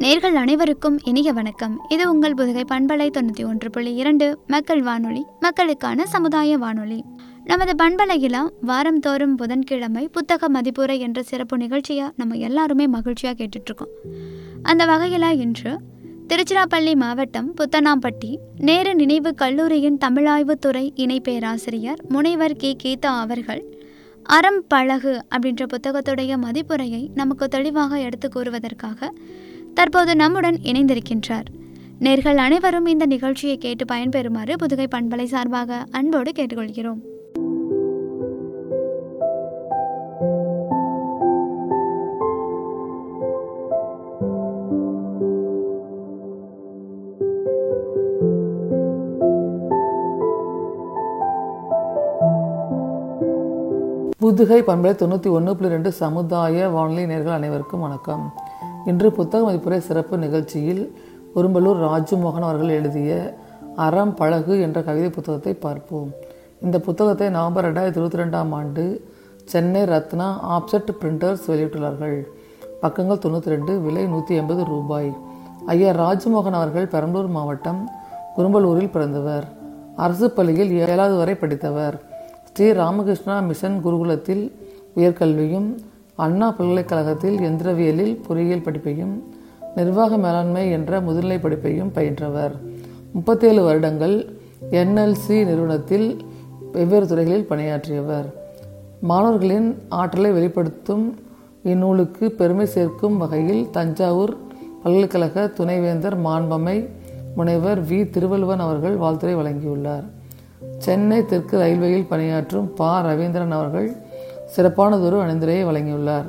நேர்கள் அனைவருக்கும் இனிய வணக்கம் இது உங்கள் புதுகை பண்பலை தொண்ணூற்றி ஒன்று புள்ளி இரண்டு மக்கள் வானொலி மக்களுக்கான சமுதாய வானொலி நமது பண்பலையில் வாரந்தோறும் புதன்கிழமை புத்தக மதிப்புரை என்ற சிறப்பு நிகழ்ச்சியை நம்ம எல்லாருமே மகிழ்ச்சியாக கேட்டுட்ருக்கோம் அந்த வகையில் இன்று திருச்சிராப்பள்ளி மாவட்டம் புத்தனாம்பட்டி நேரு நினைவு கல்லூரியின் தமிழாய்வுத்துறை இணை பேராசிரியர் முனைவர் கே கீதா அவர்கள் அறம் பழகு அப்படின்ற புத்தகத்துடைய மதிப்புரையை நமக்கு தெளிவாக எடுத்து கூறுவதற்காக தற்போது நம்முடன் இணைந்திருக்கின்றார் நேர்கள் அனைவரும் இந்த நிகழ்ச்சியை கேட்டு பயன்பெறுமாறு புதுகை பண்பலை சார்பாக அன்போடு கேட்டுக்கொள்கிறோம் புதுகை பண்பலை தொண்ணூற்றி ஒன்று புள்ளி ரெண்டு சமுதாய வானொலி நேர்கள் அனைவருக்கும் வணக்கம் இன்று புத்தக மதிப்புரை சிறப்பு நிகழ்ச்சியில் உரும்பலூர் ராஜுமோகன் அவர்கள் எழுதிய அறம் பழகு என்ற கவிதை புத்தகத்தை பார்ப்போம் இந்த புத்தகத்தை நவம்பர் ரெண்டாயிரத்தி இருபத்தி ரெண்டாம் ஆண்டு சென்னை ரத்னா ஆப்செட் பிரிண்டர்ஸ் வெளியிட்டுள்ளார்கள் பக்கங்கள் தொண்ணூற்றி ரெண்டு விலை நூற்றி எண்பது ரூபாய் ஐயா ராஜ்மோகன் அவர்கள் பெரம்பலூர் மாவட்டம் குரும்பலூரில் பிறந்தவர் அரசு பள்ளியில் ஏழாவது வரை படித்தவர் ஸ்ரீ ராமகிருஷ்ணா மிஷன் குருகுலத்தில் உயர்கல்வியும் அண்ணா பல்கலைக்கழகத்தில் எந்திரவியலில் பொறியியல் படிப்பையும் நிர்வாக மேலாண்மை என்ற முதுநிலை படிப்பையும் பயின்றவர் முப்பத்தேழு வருடங்கள் என்எல்சி நிறுவனத்தில் வெவ்வேறு துறைகளில் பணியாற்றியவர் மாணவர்களின் ஆற்றலை வெளிப்படுத்தும் இந்நூலுக்கு பெருமை சேர்க்கும் வகையில் தஞ்சாவூர் பல்கலைக்கழக துணைவேந்தர் மாண்பமை முனைவர் வி திருவள்ளுவன் அவர்கள் வாழ்த்துரை வழங்கியுள்ளார் சென்னை தெற்கு ரயில்வேயில் பணியாற்றும் ப ரவீந்திரன் அவர்கள் சிறப்பானதொரு அணிந்துரையை வழங்கியுள்ளார்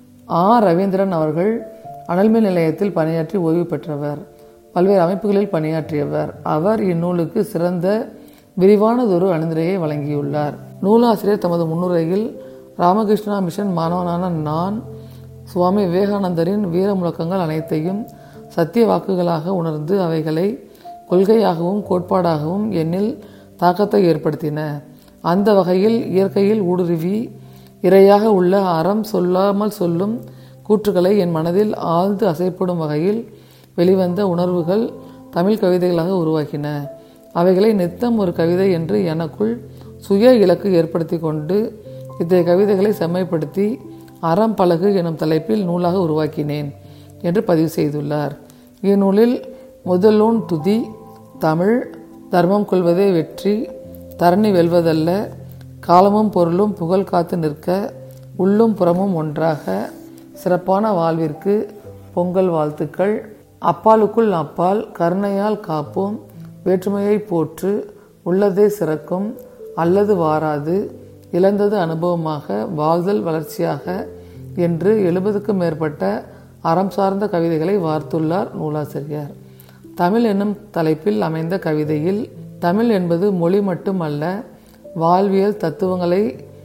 ஆ ரவீந்திரன் அவர்கள் அனல்மின் நிலையத்தில் பணியாற்றி ஓய்வு பெற்றவர் பல்வேறு அமைப்புகளில் பணியாற்றியவர் அவர் இந்நூலுக்கு சிறந்த விரிவானதொரு அணிந்துரையை வழங்கியுள்ளார் நூலாசிரியர் தமது முன்னுரையில் ராமகிருஷ்ணா மிஷன் மாணவனான நான் சுவாமி விவேகானந்தரின் வீர முழக்கங்கள் அனைத்தையும் சத்திய வாக்குகளாக உணர்ந்து அவைகளை கொள்கையாகவும் கோட்பாடாகவும் என்னில் தாக்கத்தை ஏற்படுத்தின அந்த வகையில் இயற்கையில் ஊடுருவி இரையாக உள்ள அறம் சொல்லாமல் சொல்லும் கூற்றுக்களை என் மனதில் ஆழ்ந்து அசைப்படும் வகையில் வெளிவந்த உணர்வுகள் தமிழ் கவிதைகளாக உருவாக்கின அவைகளை நித்தம் ஒரு கவிதை என்று எனக்குள் சுய இலக்கு ஏற்படுத்தி கொண்டு இத்தகைய கவிதைகளை செம்மைப்படுத்தி அறம் பழகு எனும் தலைப்பில் நூலாக உருவாக்கினேன் என்று பதிவு செய்துள்ளார் இந்நூலில் முதலூன் துதி தமிழ் தர்மம் கொள்வதே வெற்றி தரணி வெல்வதல்ல காலமும் பொருளும் புகழ் காத்து நிற்க உள்ளும் புறமும் ஒன்றாக சிறப்பான வாழ்விற்கு பொங்கல் வாழ்த்துக்கள் அப்பாலுக்குள் அப்பால் கருணையால் காப்போம் வேற்றுமையை போற்று உள்ளதே சிறக்கும் அல்லது வாராது இழந்தது அனுபவமாக வாழ்தல் வளர்ச்சியாக என்று எழுபதுக்கும் மேற்பட்ட அறம் சார்ந்த கவிதைகளை வார்த்துள்ளார் நூலாசிரியர் தமிழ் என்னும் தலைப்பில் அமைந்த கவிதையில் தமிழ் என்பது மொழி மட்டுமல்ல வாழ்வியல் தத்துவங்களை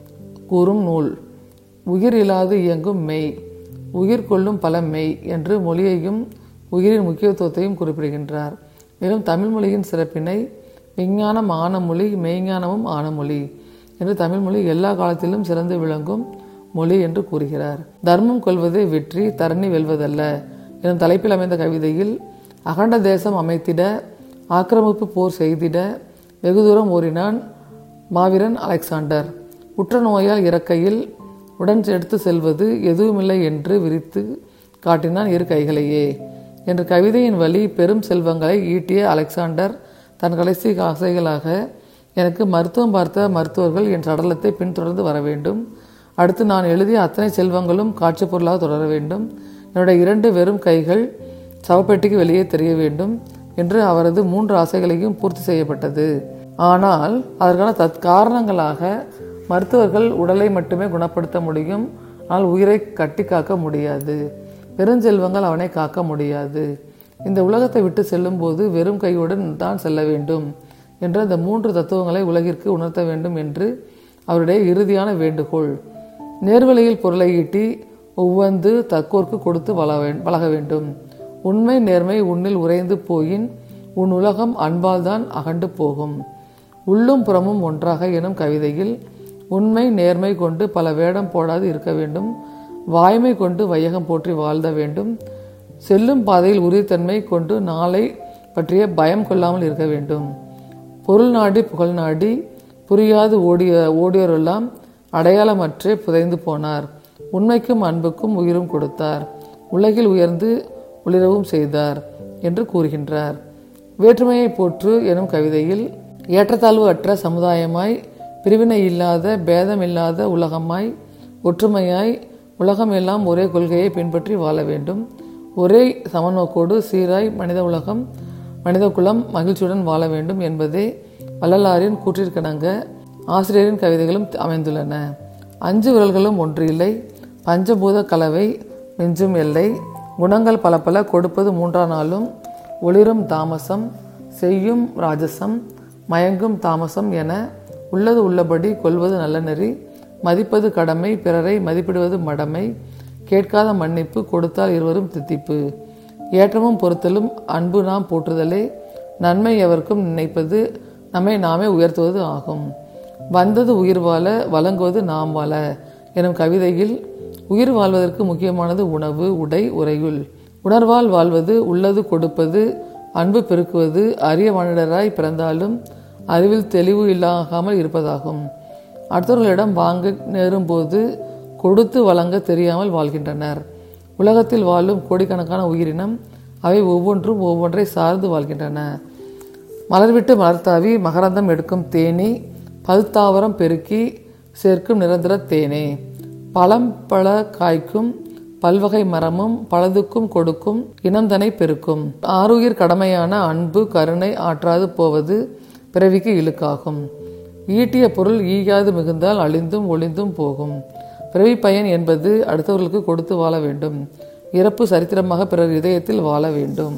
கூறும் நூல் உயிர் இல்லாது இயங்கும் மெய் உயிர் கொள்ளும் பல மெய் என்று மொழியையும் உயிரின் முக்கியத்துவத்தையும் குறிப்பிடுகின்றார் மேலும் தமிழ் மொழியின் சிறப்பினை விஞ்ஞானம் ஆன மொழி மெய்ஞானமும் ஆன மொழி என்று தமிழ்மொழி எல்லா காலத்திலும் சிறந்து விளங்கும் மொழி என்று கூறுகிறார் தர்மம் கொள்வதே வெற்றி தரணி வெல்வதல்ல எனும் தலைப்பில் அமைந்த கவிதையில் அகண்ட தேசம் அமைத்திட ஆக்கிரமிப்பு போர் செய்திட வெகு தூரம் ஓரினான் மாவீரன் அலெக்சாண்டர் உற்ற நோயால் இறக்கையில் உடன் எடுத்து செல்வது எதுவுமில்லை என்று விரித்து காட்டினான் இரு கைகளையே என்ற கவிதையின் வழி பெரும் செல்வங்களை ஈட்டிய அலெக்சாண்டர் தன் கடைசி ஆசைகளாக எனக்கு மருத்துவம் பார்த்த மருத்துவர்கள் என் சடலத்தை பின்தொடர்ந்து வர வேண்டும் அடுத்து நான் எழுதிய அத்தனை செல்வங்களும் காட்சி பொருளாக தொடர வேண்டும் என்னுடைய இரண்டு வெறும் கைகள் சவப்பெட்டிக்கு வெளியே தெரிய வேண்டும் என்று அவரது மூன்று ஆசைகளையும் பூர்த்தி செய்யப்பட்டது ஆனால் அதற்கான தத் காரணங்களாக மருத்துவர்கள் உடலை மட்டுமே குணப்படுத்த முடியும் ஆனால் உயிரை கட்டி காக்க முடியாது பெருஞ்செல்வங்கள் அவனை காக்க முடியாது இந்த உலகத்தை விட்டு செல்லும்போது வெறும் கையுடன் தான் செல்ல வேண்டும் என்ற அந்த மூன்று தத்துவங்களை உலகிற்கு உணர்த்த வேண்டும் என்று அவருடைய இறுதியான வேண்டுகோள் நேர்வழியில் பொருளை ஈட்டி ஒவ்வொன்று தக்கோர்க்கு கொடுத்து வள பழக வேண்டும் உண்மை நேர்மை உன்னில் உறைந்து போயின் உன் உலகம் அன்பால்தான் அகண்டு போகும் உள்ளும் புறமும் ஒன்றாக எனும் கவிதையில் உண்மை நேர்மை கொண்டு பல வேடம் போடாது இருக்க வேண்டும் வாய்மை கொண்டு வையகம் போற்றி வாழ்த வேண்டும் செல்லும் பாதையில் உறுதித்தன்மை கொண்டு நாளை பற்றிய பயம் கொள்ளாமல் இருக்க வேண்டும் பொருள் நாடி புகழ் நாடி புரியாது ஓடிய ஓடியோரெல்லாம் அடையாளமற்றே புதைந்து போனார் உண்மைக்கும் அன்புக்கும் உயிரும் கொடுத்தார் உலகில் உயர்ந்து ஒளிரவும் செய்தார் என்று கூறுகின்றார் வேற்றுமையை போற்று எனும் கவிதையில் ஏற்றத்தாழ்வு அற்ற சமுதாயமாய் பிரிவினை இல்லாத பேதமில்லாத உலகமாய் ஒற்றுமையாய் உலகம் எல்லாம் ஒரே கொள்கையை பின்பற்றி வாழ வேண்டும் ஒரே சமநோக்கோடு சீராய் மனித உலகம் மனித குலம் மகிழ்ச்சியுடன் வாழ வேண்டும் என்பதே வள்ளலாரின் கூற்றிற்கிணங்க ஆசிரியரின் கவிதைகளும் அமைந்துள்ளன அஞ்சு விரல்களும் ஒன்று இல்லை பஞ்சபூத கலவை மிஞ்சும் எல்லை குணங்கள் பல பல கொடுப்பது மூன்றாம் நாளும் ஒளிரும் தாமசம் செய்யும் ராஜசம் மயங்கும் தாமசம் என உள்ளது உள்ளபடி கொள்வது நல்ல நெறி மதிப்பது கடமை பிறரை மதிப்பிடுவது மடமை கேட்காத மன்னிப்பு கொடுத்தால் இருவரும் தித்திப்பு ஏற்றமும் பொறுத்தலும் அன்பு நாம் போற்றுதலே நன்மை எவருக்கும் நினைப்பது நம்மை நாமே உயர்த்துவது ஆகும் வந்தது உயிர் வாழ வழங்குவது நாம் வாழ எனும் கவிதையில் உயிர் வாழ்வதற்கு முக்கியமானது உணவு உடை உறையுள் உணர்வால் வாழ்வது உள்ளது கொடுப்பது அன்பு பெருக்குவது அரிய மனிதராய் பிறந்தாலும் அறிவில் தெளிவு இல்லாகாமல் இருப்பதாகும் அடுத்தவர்களிடம் வாங்க நேரும்போது கொடுத்து வழங்க தெரியாமல் வாழ்கின்றனர் உலகத்தில் வாழும் கோடிக்கணக்கான உயிரினம் அவை ஒவ்வொன்றும் ஒவ்வொன்றை சார்ந்து வாழ்கின்றன மலர்விட்டு மலர்த்தாவி மகரந்தம் எடுக்கும் தேனி பல்தாவரம் பெருக்கி சேர்க்கும் நிரந்தர தேனே பழம் பழ காய்க்கும் பல்வகை மரமும் பலதுக்கும் கொடுக்கும் இனந்தனை பெருக்கும் ஆறுயிர் கடமையான அன்பு கருணை ஆற்றாது போவது பிறவிக்கு இழுக்காகும் ஈட்டிய பொருள் ஈயாது மிகுந்தால் அழிந்தும் ஒளிந்தும் போகும் பிறவி பயன் என்பது அடுத்தவர்களுக்கு கொடுத்து வாழ வேண்டும் இறப்பு சரித்திரமாக பிறர் இதயத்தில் வாழ வேண்டும்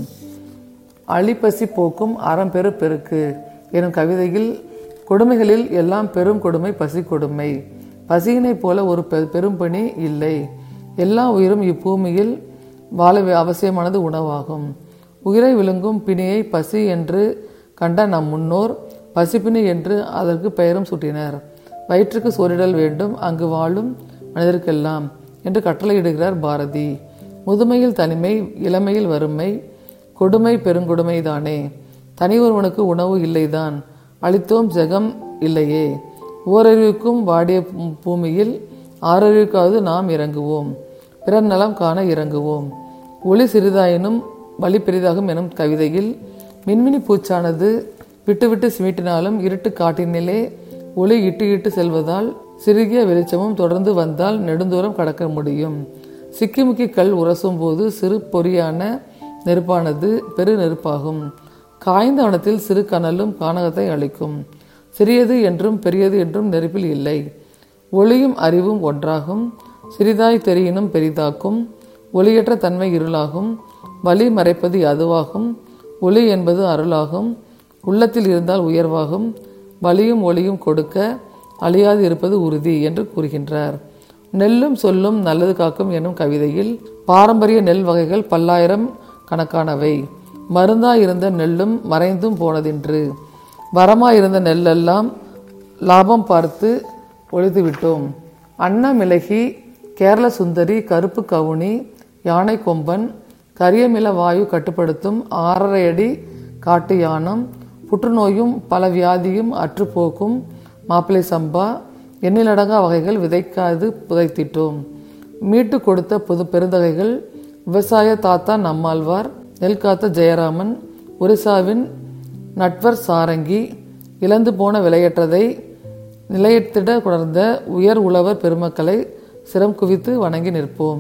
அழிப்பசி போக்கும் அறம்பெரு பெருக்கு எனும் கவிதையில் கொடுமைகளில் எல்லாம் பெரும் கொடுமை பசி கொடுமை பசியினைப் போல ஒரு பெ- பெரும் பணி இல்லை எல்லா உயிரும் இப்பூமியில் வாழ வே- அவசியமானது உணவாகும் உயிரை விழுங்கும் பிணியை பசி என்று கண்ட நம் முன்னோர் பசிப்பிணி என்று அதற்கு பெயரும் சூட்டினர் வயிற்றுக்கு சோறிடல் வேண்டும் அங்கு வாழும் மனிதர்க்கெல்லாம் என்று கட்டளையிடுகிறார் பாரதி முதுமையில் தனிமை இளமையில் வறுமை கொடுமை பெருங்கொடுமைதானே தனி ஒருவனுக்கு உணவு இல்லைதான் அளித்தோம் ஜெகம் இல்லையே ஓரறிவுக்கும் வாடிய பூ- பூமியில் ஆறறிவுக்காவது நாம் இறங்குவோம் பிறர் நலம் காண இறங்குவோம் ஒளி சிறிதாயினும் வலி பெரிதாகும் எனும் கவிதையில் மின்மினி பூச்சானது விட்டு விட்டு சிமிட்டினாலும் இருட்டு காட்டினிலே ஒளி இட்டு இட்டு செல்வதால் சிறுகிய வெளிச்சமும் தொடர்ந்து வந்தால் நெடுந்தூரம் கடக்க முடியும் சிக்கிமுக்கி கல் உரசும் போது சிறு பொறியான நெருப்பானது பெரு நெருப்பாகும் காய்ந்த வனத்தில் சிறு கனலும் கானகத்தை அளிக்கும் சிறியது என்றும் பெரியது என்றும் நெருப்பில் இல்லை ஒளியும் அறிவும் ஒன்றாகும் சிறிதாய் தெரியினும் பெரிதாக்கும் ஒளியற்ற தன்மை இருளாகும் வலி மறைப்பது அதுவாகும் ஒளி என்பது அருளாகும் உள்ளத்தில் இருந்தால் உயர்வாகும் வலியும் ஒளியும் கொடுக்க அழியாது இருப்பது உறுதி என்று கூறுகின்றார் நெல்லும் சொல்லும் நல்லது காக்கும் எனும் கவிதையில் பாரம்பரிய நெல் வகைகள் பல்லாயிரம் கணக்கானவை மருந்தாய் இருந்த நெல்லும் மறைந்தும் போனதென்று வரமாய் இருந்த நெல்லெல்லாம் லாபம் பார்த்து ஒழித்து விட்டோம் அன்னமிளகி கேரள சுந்தரி கருப்பு கவுனி யானை கொம்பன் கரியமில வாயு கட்டுப்படுத்தும் ஆறரை அடி காட்டு யானம் புற்றுநோயும் பல வியாதியும் அற்றுப்போக்கும் மாப்பிளை சம்பா எண்ணிலடங்கா வகைகள் விதைக்காது புதைத்திட்டோம் மீட்டு கொடுத்த புது பெருந்தகைகள் விவசாய தாத்தா நம்மாழ்வார் நெல் காத்த ஜெயராமன் ஒரிசாவின் நட்வர் சாரங்கி இழந்து போன விலையற்றதை நிலையத்திட உணர்ந்த உயர் உழவர் பெருமக்களை சிரம் குவித்து வணங்கி நிற்போம்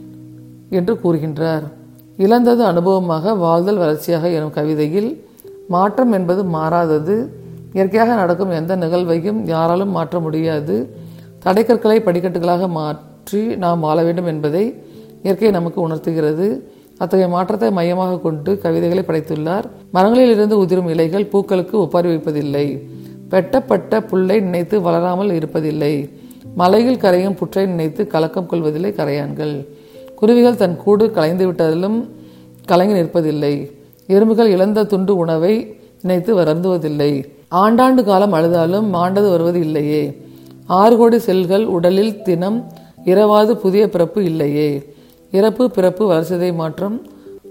என்று கூறுகின்றார் இழந்தது அனுபவமாக வாழ்தல் வளர்ச்சியாக எனும் கவிதையில் மாற்றம் என்பது மாறாதது இயற்கையாக நடக்கும் எந்த நிகழ்வையும் யாராலும் மாற்ற முடியாது தடைக்கற்களை படிக்கட்டுகளாக மாற்றி நாம் வாழ வேண்டும் என்பதை இயற்கை நமக்கு உணர்த்துகிறது அத்தகைய மாற்றத்தை மையமாக கொண்டு கவிதைகளை படைத்துள்ளார் மரங்களில் இருந்து உதிரும் இலைகள் பூக்களுக்கு ஒப்பாரி வைப்பதில்லை வெட்டப்பட்ட புல்லை நினைத்து வளராமல் இருப்பதில்லை மலையில் கரையும் புற்றை நினைத்து கலக்கம் கொள்வதில்லை கரையான்கள் குருவிகள் தன் கூடு கலைந்து விட்டதிலும் கலங்கி நிற்பதில்லை எறும்புகள் இழந்த துண்டு உணவை நினைத்து வருந்துவதில்லை ஆண்டாண்டு காலம் அழுதாலும் மாண்டது வருவது இல்லையே ஆறு கோடி செல்கள் உடலில் தினம் இரவாது புதிய பிறப்பு இல்லையே இறப்பு பிறப்பு வளர்ச்சிதை மாற்றம்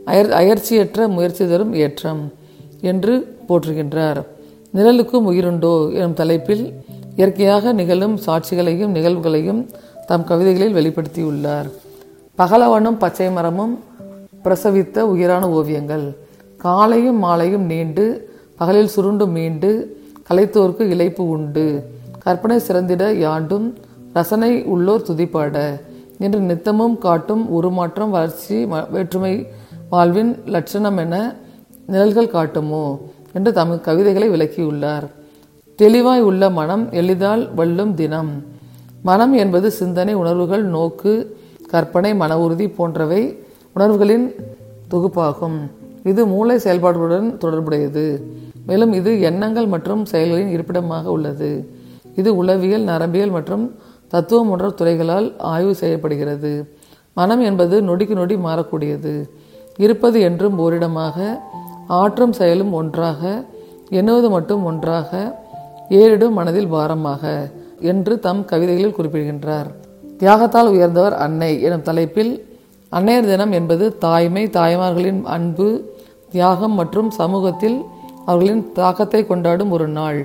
அயர் அயற்சியற்ற முயற்சி தரும் ஏற்றம் என்று போற்றுகின்றார் நிழலுக்கும் உயிருண்டோ எனும் தலைப்பில் இயற்கையாக நிகழும் சாட்சிகளையும் நிகழ்வுகளையும் தம் கவிதைகளில் வெளிப்படுத்தியுள்ளார் பகலவனும் பச்சை மரமும் பிரசவித்த உயிரான ஓவியங்கள் காலையும் மாலையும் நீண்டு பகலில் சுருண்டு மீண்டு கலைத்தோர்க்கு இளைப்பு உண்டு கற்பனை சிறந்திட யாண்டும் ரசனை உள்ளோர் துதிப்பாட என்று நித்தமும் காட்டும் உருமாற்றம் வளர்ச்சி ம- வேற்றுமை வாழ்வின் லட்சணம் என நிழல்கள் காட்டுமோ என்று தமது கவிதைகளை விளக்கியுள்ளார் தெளிவாய் உள்ள மனம் எளிதால் வல்லும் தினம் மனம் என்பது சிந்தனை உணர்வுகள் நோக்கு கற்பனை மன உறுதி போன்றவை உணர்வுகளின் தொகுப்பாகும் இது மூளை செயல்பாடுகளுடன் தொடர்புடையது மேலும் இது எண்ணங்கள் மற்றும் செயல்களின் இருப்பிடமாக உள்ளது இது உளவியல் நரம்பியல் மற்றும் தத்துவம் போன்ற துறைகளால் ஆய்வு செய்யப்படுகிறது மனம் என்பது நொடிக்கு நொடி மாறக்கூடியது இருப்பது என்றும் ஓரிடமாக ஆற்றும் செயலும் ஒன்றாக எண்ணுவது மட்டும் ஒன்றாக ஏறிடும் மனதில் பாரமாக என்று தம் கவிதைகளில் குறிப்பிடுகின்றார் தியாகத்தால் உயர்ந்தவர் அன்னை எனும் தலைப்பில் அன்னையர் தினம் என்பது தாய்மை தாய்மார்களின் அன்பு தியாகம் மற்றும் சமூகத்தில் அவர்களின் தாக்கத்தை கொண்டாடும் ஒரு நாள்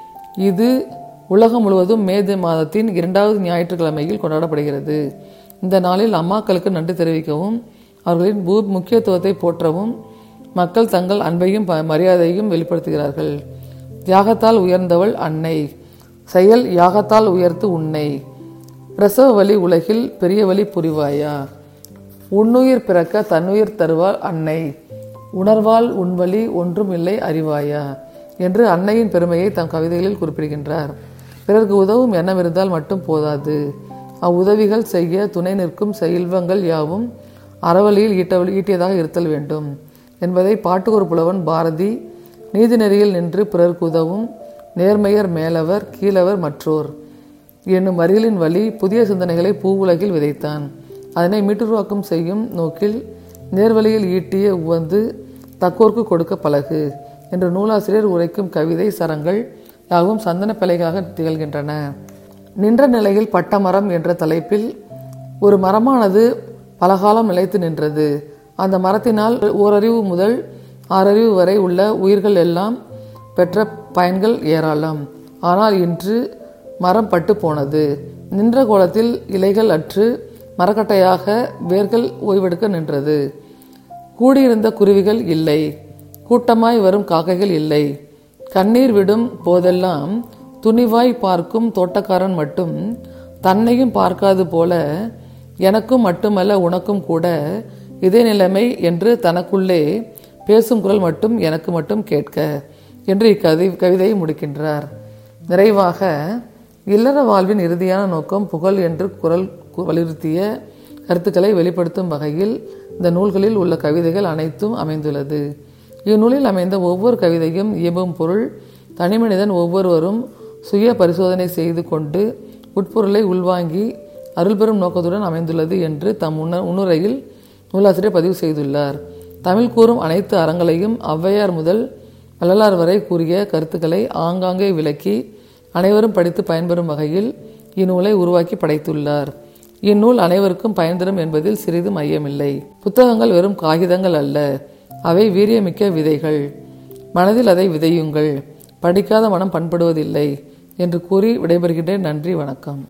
இது உலகம் முழுவதும் மே தி- மாதத்தின் இரண்டாவது ஞாயிற்றுக்கிழமையில் கொண்டாடப்படுகிறது இந்த நாளில் அம்மாக்களுக்கு நன்றி தெரிவிக்கவும் அவர்களின் பூ முக்கியத்துவத்தை போற்றவும் மக்கள் தங்கள் அன்பையும் ப- மரியாதையும் வெளிப்படுத்துகிறார்கள் தியாகத்தால் உயர்ந்தவள் அன்னை செயல் யாகத்தால் உயர்த்து உன்னை பிரசவ வலி உலகில் பெரிய வலி புரிவாயா உன்னுயிர் பிறக்க தன்னுயிர் தருவாள் அன்னை உணர்வால் உன்வழி ஒன்றும் இல்லை அறிவாயா என்று அன்னையின் பெருமையை தம் கவிதைகளில் குறிப்பிடுகின்றார் பிறருக்கு உதவும் எண்ணம் இருந்தால் மட்டும் போதாது அவ்வுதவிகள் செய்ய துணை நிற்கும் செல்வங்கள் யாவும் அறவழியில் ஈட்ட ஈட்டியதாக இருத்தல் வேண்டும் என்பதை பாட்டுக்கொரு புலவன் பாரதி நீதிநெறியில் நின்று பிறருக்கு உதவும் நேர்மையர் மேலவர் கீழவர் மற்றோர் என்னும் வரிகளின் வழி புதிய சிந்தனைகளை பூவுலகில் விதைத்தான் அதனை மீட்டுருவாக்கம் செய்யும் நோக்கில் நேர்வழியில் ஈட்டிய உவந்து தக்கோர்க்கு கொடுக்க பழகு என்று நூலாசிரியர் உரைக்கும் கவிதை சரங்கள் யாவும் சந்தன பிழைகளாக திகழ்கின்றன நின்ற நிலையில் பட்டமரம் என்ற தலைப்பில் ஒரு மரமானது பலகாலம் நிலைத்து நின்றது அந்த மரத்தினால் ஓரறிவு முதல் ஆறறிவு வரை உள்ள உயிர்கள் எல்லாம் பெற்ற பயன்கள் ஏராளம் ஆனால் இன்று மரம் பட்டு போனது நின்ற கோலத்தில் இலைகள் அற்று மரக்கட்டையாக வேர்கள் ஓய்வெடுக்க நின்றது கூடியிருந்த குருவிகள் இல்லை கூட்டமாய் வரும் காக்கைகள் இல்லை கண்ணீர் விடும் போதெல்லாம் துணிவாய் பார்க்கும் தோட்டக்காரன் மட்டும் தன்னையும் பார்க்காது போல எனக்கும் மட்டுமல்ல உனக்கும் கூட இதே நிலைமை என்று தனக்குள்ளே பேசும் குரல் மட்டும் எனக்கு மட்டும் கேட்க என்று இக்கதை கவிதையை முடிக்கின்றார் நிறைவாக இல்லற வாழ்வின் இறுதியான நோக்கம் புகழ் என்று குரல் கு- வலியுறுத்திய கருத்துக்களை வெளிப்படுத்தும் வகையில் இந்த நூல்களில் உள்ள கவிதைகள் அனைத்தும் அமைந்துள்ளது இந்நூலில் அமைந்த ஒவ்வொரு கவிதையும் இயம்பும் பொருள் தனிமனிதன் ஒவ்வொருவரும் சுய பரிசோதனை செய்து கொண்டு உட்பொருளை உள்வாங்கி அருள்பெறும் நோக்கத்துடன் அமைந்துள்ளது என்று தம் உண உணரையில் நூலாசிரியர் பதிவு செய்துள்ளார் தமிழ் கூறும் அனைத்து அறங்களையும் ஔவையார் முதல் வள்ளலார் வரை கூறிய கருத்துக்களை ஆங்காங்கே விளக்கி அனைவரும் படித்து பயன்பெறும் வகையில் இந்நூலை உருவாக்கி படைத்துள்ளார் இந்நூல் அனைவருக்கும் பயன் தரும் என்பதில் சிறிதும் ஐயமில்லை புத்தகங்கள் வெறும் காகிதங்கள் அல்ல அவை வீரியமிக்க விதைகள் மனதில் அதை விதையுங்கள் படிக்காத மனம் பண்படுவதில்லை என்று கூறி விடைபெறுகின்றேன் நன்றி வணக்கம்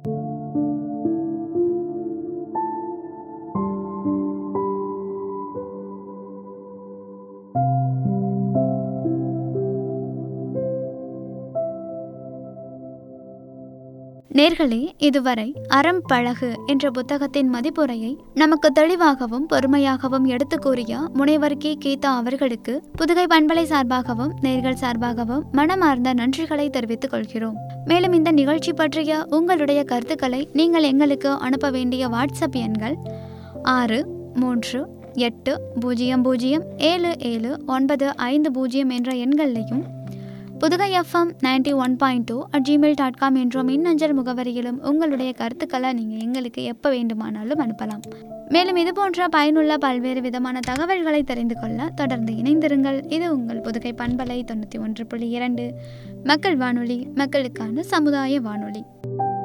நேர்களே இதுவரை அறம் பழகு என்ற புத்தகத்தின் மதிப்புரையை நமக்கு தெளிவாகவும் பொறுமையாகவும் எடுத்து கூறிய முனைவர் கே கீதா அவர்களுக்கு புதுகை பண்பலை சார்பாகவும் நேர்கள் சார்பாகவும் மனமார்ந்த நன்றிகளை தெரிவித்துக் கொள்கிறோம் மேலும் இந்த நிகழ்ச்சி பற்றிய உங்களுடைய கருத்துக்களை நீங்கள் எங்களுக்கு அனுப்ப வேண்டிய வாட்ஸ்அப் எண்கள் ஆறு மூன்று எட்டு பூஜ்ஜியம் பூஜ்ஜியம் ஏழு ஏழு ஒன்பது ஐந்து பூஜ்ஜியம் என்ற எண்களையும் Pudukai FM ninety one point two at Gmail dot com என்ற மின்னஞ்சல் முகவரியிலும் உங்களுடைய கருத்துக்களை நீங்கள் எங்களுக்கு எப்போ வேண்டுமானாலும் அனுப்பலாம் மேலும் இது போன்ற பயனுள்ள பல்வேறு விதமான தகவல்களை தெரிந்து கொள்ள தொடர்ந்து இணைந்திருங்கள் இது உங்கள் புதுகை பண்பலை தொண்ணூற்றி ஒன்று புள்ளி இரண்டு மக்கள் வானொலி மக்களுக்கான சமுதாய வானொலி